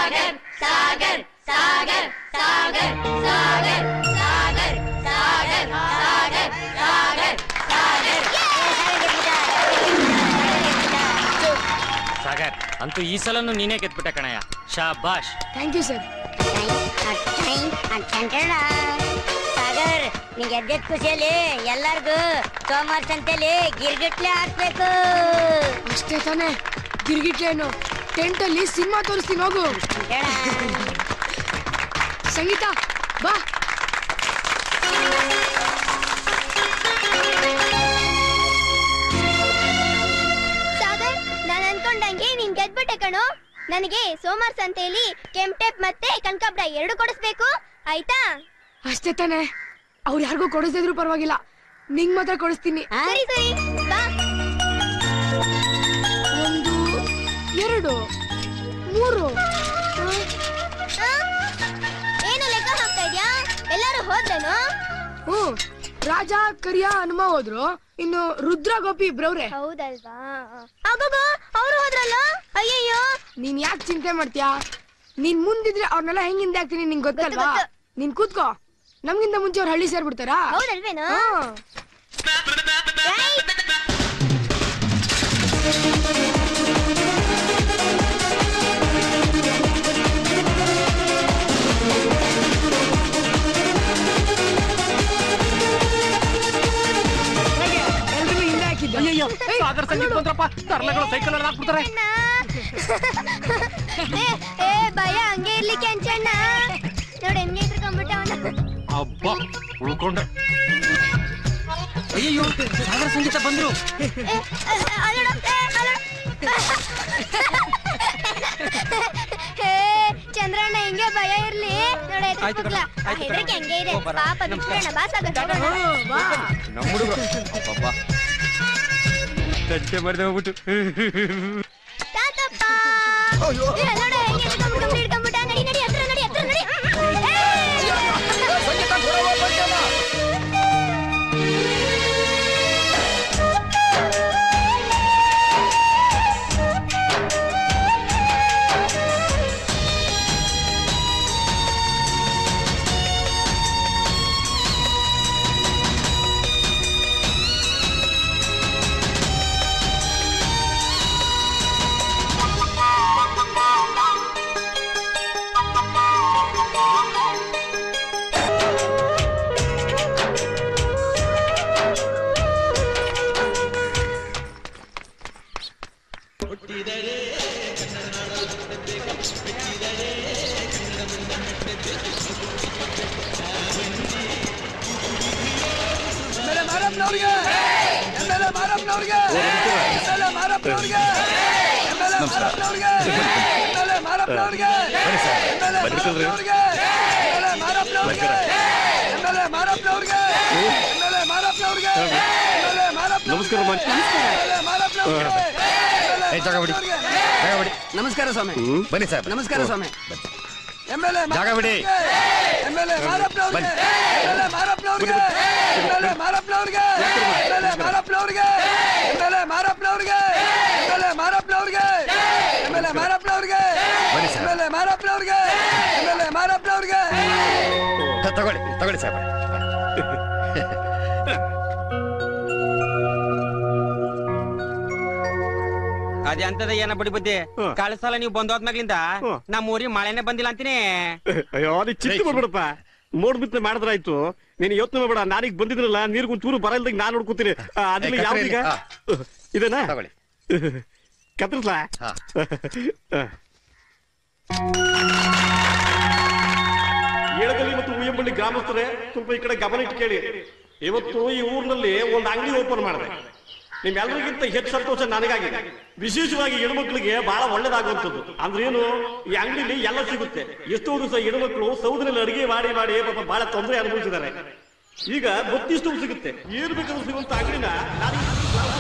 ಸಾಗರ್ ಸಾಗರ್ ಸಾಗರ್ ಸಾಗರ್ ಸಾಗರ್ ಸಾಗರ್ ಸಾಗರ್ ಸಾಗರ್ ಸಾಗರ್ ಸಾಗರ್ ಅಂತೂ ಈ ಸಲನು ನೀನೇ ಗೆದ್ಬಿಟ್ಟ ಕಣಯ್ಯ ಶಾಬಾಷ್ ಥ್ಯಾಂಕ್ ಯು ಸರ್ ಸಾಗರ್ ನೀ ಗೆದ್ದಿದ್ ಖುಷಿಯಲ್ಲಿ ಎಲ್ಲಾರ್ಗು ಸೋಮವಾರ ಸಂತೆಲಿ ಗಿರ್ಗಿಟ್ಲೆ ಹಾಕ್ಬೇಕು ಅಷ್ಟೇ ತಾನೇ ಗಿರ್ಗಿಟ್ಲೇನು ಟೆಂಟ್ ಅಲ್ಲಿ ಸಿನಿಮಾ ತೋರಿಸ್ತೀನಿ ಹೋಗು ಸಂಗೀತ ಬಾ ಸಾಗರ್ ನಾನು ಅನ್ಕೊಂಡಂಗೆ ನೀನ್ ಗೆದ್ಬಿಟ್ಟೆ ಕಣೋ ನನಗೆ ಸೋಮವಾರ ಸಂತೆಯಲ್ಲಿ ಕೆಂಪ್ ಟೇಪ್ ಮತ್ತೆ ಕನಕಾಬ್ರ ಎರಡು ಕೊಡಿಸ್ಬೇಕು ಆಯ್ತಾ ಅಷ್ಟೇ ತಾನೇ ಅವ್ರು ಯಾರಿಗೂ ಕೊಡಿಸಿದ್ರು ಪರವಾಗಿಲ್ಲ ನಿಂಗ್ ಮಾತ್ರ ಕೊಡಿಸ್ತೀನಿ ಸರಿ ಸರಿ ಬಾ ಒಂದು ಎರಡು ಮೂರು ಆ? ಏನು ಲೆಕ್ಕ ಹಾಕ್ತಾ ಇದ್ಯಾ ಎಲ್ಲರೂ ಹೋದ್ರೇನು ಹ್ಮ್ ರಾಜ ಕರಿಯ ಹನುಮ ಹೋದ್ರು ಇನ್ನು ರುದ್ರ ಗೋಪಿ ಇಬ್ರವ್ರೆ ಹೌದಲ್ವಾ ಆಗೋಗೋ ಅವ್ರು ಹೋದ್ರಲ್ಲ ಅಯ್ಯಯ್ಯೋ ನೀನ್ ಯಾಕೆ ಚಿಂತೆ ಮಾಡ್ತೀಯಾ ನೀನ್ ಮುಂದಿದ್ರೆ ಅವ್ರನ್ನೆಲ್ಲ ಹೆಂಗ್ ಹಿಂದೆ ಆಗ್ತೀನಿ ನಿಂಗ್ ಗೊತ್ತಲ್ವಾ ಗೊತ್ತು, ನೀನ್ ಕೂತ್ಕೋ ನಮ್ಗಿಂತ ಮುಂಚೆ ಅವ್ರು ಹಳ್ಳಿ ಸೇರ್ಬಿಡ್ತಾರಾ ಹೌದಲ್ವೇನೋ ಹಾ. ಎಲ್ರಿಗೂ ಹಿಂದೆ ಹಾಕಿದ್ದೆ ಅಯ್ಯಯ್ಯೋ ಏಯ್, ಸಾಗರ್ ಸಂಗೀತ ಬಂದ್ರಪ್ಪ ತರ್ಲೆಗಳು ಸೈಕಲ್ ಅಲ್ಲಿ ಹಾಕ್ಬಿಡ್ತಾರೆ ಏ, ಏ ಭಯ ಹಂಗೆ ಇರ್ಲಿಕ್ಕೆ ಅಂಚಣ್ಣ ನೋಡಿ ಹೆಂಗೆ ಇಟ್ಕೊಂಡ್ಬಿಟ್ಟ ಅವನ ಅಬ್ಬಾ ಉಳ್ಕೊಂಡೆ ಅಯ್ಯಯ್ಯೋ ಸಾಗರ ಸಂಗೀತ ಬಂದ್ರು ಹೇ ಚಂದ್ರಣ್ಣ ಹಿಂಗೆ ಭಯ ಇರ್ಲಿ ನೋಡ ಆಯ್ತು ಕಣೋ, ಆಯ್ತು ಕಣೋ. ಹೆದರಿಕೆ ಹಂಗೆ ಇದೆ ಹೋಗ್ ಬರ. ಪಾಪ ಬಿಟ್ಬಿಡೋಣ ಬಾ ಸಾಗರ್ ಹ್ಮ್, ಬಾ. ನಮ್ಮ ಹುಡುಗರು ಅಬ್ಬಬ್ಬಾ ಟಚ್ಚೆ ಮಾಡಿದೆ ಹೋಗ್ಬಿಟ್ಟು ತಾತಪ್ಪ ಏ, ನೋಡ ಹೆಂಗೆ ಹಿಡ್ಕೊಂಡ್ಬಿಟ್ಟು ಹಿಡ್ಕೊಂಡ್ಬಿಟ್ಟ ನಡಿ ನಡಿ ಹತ್ರ ನಡಿ ಹತ್ರ ನಡಿ ನಮಸ್ಕಾರ ನಮಸ್ಕಾರ ಸ್ವಾಮಿ ಬನ್ನಿ ಸರ್ ನಮಸ್ಕಾರ ಸ್ವಾಮಿ ಜಾಗ ಬಿಡಿ ಬನ್ನಿ ಸರ್ ತಗೊಳ್ಳಿ ತಗೊಳ್ಳಿ ಸರ್ ಅದೇ ಅಂತದ ಏನ ಬಡಿ ಬುದ್ಧಿ ಕಳೆದ ಸಲ ನೀವು ಬಂದೋದ್ಮ್ಯಾಗ್ಲಿಂದ ನಮ್ಮ ಊರಿಗೆ ಮಳೆನೆ ಬಂದಿಲ್ಲ ಅಂತೀನಿ ಅಯ್ಯೋ ನೀ ಚಿಂತೆ ಮಾಡ್ಬೇಡಪ್ಪ ಮೋಡ್ ಬಿತ್ತನೆ ಮಾಡಿದ್ರಾಯ್ತು ನೀನ್ ಯೋಚನೆ ಮಾಡ್ಬೇಡ ನಾನೀಗ ಬಂದಿದ್ರಲ್ಲ ನೀರ್ಗ್ ಒಂಚೂರು ಬರ ಇಲ್ದಂಗ ನಾನ್ ನೋಡ್ಕೊತೀನಿ ಆ, ಅದಿಲ್ಲ ಏ, ಯಾವ್ದೀಗ ಕತ್ರಿ ಇದೇನಾ ತಗೊಳ್ಳಿ ಕತ್ತರಿಸ್ಲಾ ಹಾ. ಏಳಗಲ್ಲಿ ಮತ್ತು ಉಯ್ಯಂಬಳ್ಳಿ ಗ್ರಾಮಸ್ಥರೇ ಸ್ವಲ್ಪ ಈ ಕಡೆ ಗಮನ ಇಟ್ಟು ಕೇಳಿ ಇವತ್ತು ಈ ಊರಿನಲ್ಲಿ ಒಂದು ಅಂಗಡಿ ಓಪನ್ ಮಾಡಿದೆ ನಿಮ್ಮೆಲ್ಲರಿಗಿಂತ ಹೆಚ್ಚು ಸಂತೋಷ ನನಗಾಗಿದೆ ವಿಶೇಷವಾಗಿ ಹೆಣ್ಮಕ್ಳಿಗೆ ಬಹಳ ಒಳ್ಳೇದಾಗುವಂಥದ್ದು ಅಂದ್ರೆ ಏನು ಈ ಅಂಗಡಿಲಿ ಎಲ್ಲ ಸಿಗುತ್ತೆ ಎಷ್ಟೋ ದಿವಸ ಹೆಣ್ಮಕ್ಳು ಸೌದಿನಲ್ಲಿ ಅಡಿಗೆ ಮಾಡಿ ಮಾಡಿ ಪಾಪ ಬಹಳ ತೊಂದರೆ ಅನುಭವಿಸಿದ್ದಾರೆ ಈಗ ಗೊತ್ತಿಷ್ಟು ಸಿಗುತ್ತೆ ಏನ್ ಬೇಕಾದ್ರೂ ಸಿಗುವಂತ ಅಂಗಡಿನ ನಾನು